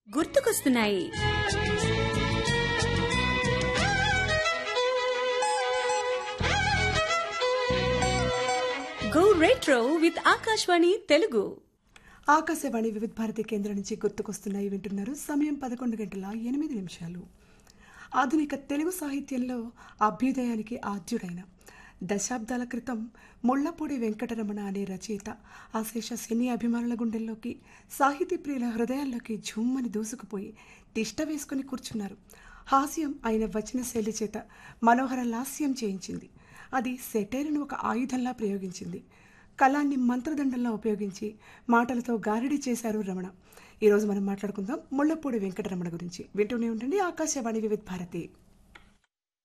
గుర్తుకొస్తున్నాయి go retro with Akashvani Telugu Akashvani Vividh Bharati కేంద్రం నుంచి గుర్తుకొస్తున్నాయి వింటున్నారు సమయం పదకొండు గంటల ఎనిమిది నిమిషాలు ఆధునిక తెలుగు సాహిత్యంలో అభ్యుదయానికి ఆద్యుడైన దశాబ్దాల క్రితం ముళ్లపూడి వెంకటరమణ అనే రచయిత అశేష సినీ అభిమానుల గుండెల్లోకి సాహితీ ప్రియుల హృదయాల్లోకి ఝుమ్మని దూసుకుపోయి తిష్ట వేసుకుని కూర్చున్నారు హాస్యం ఆయన వచన శైలి చేత మనోహర లాస్యం చేయించింది అది సెటైర్ను ఒక ఆయుధంలా ప్రయోగించింది కళాన్ని మంత్రదండంలా ఉపయోగించి మాటలతో గారడీ చేశారు రమణ ఈరోజు మనం మాట్లాడుకుందాం ముళ్ళపూడి వెంకటరమణ గురించి వింటూనే ఉండండి ఆకాశవాణి వివిధ భారతి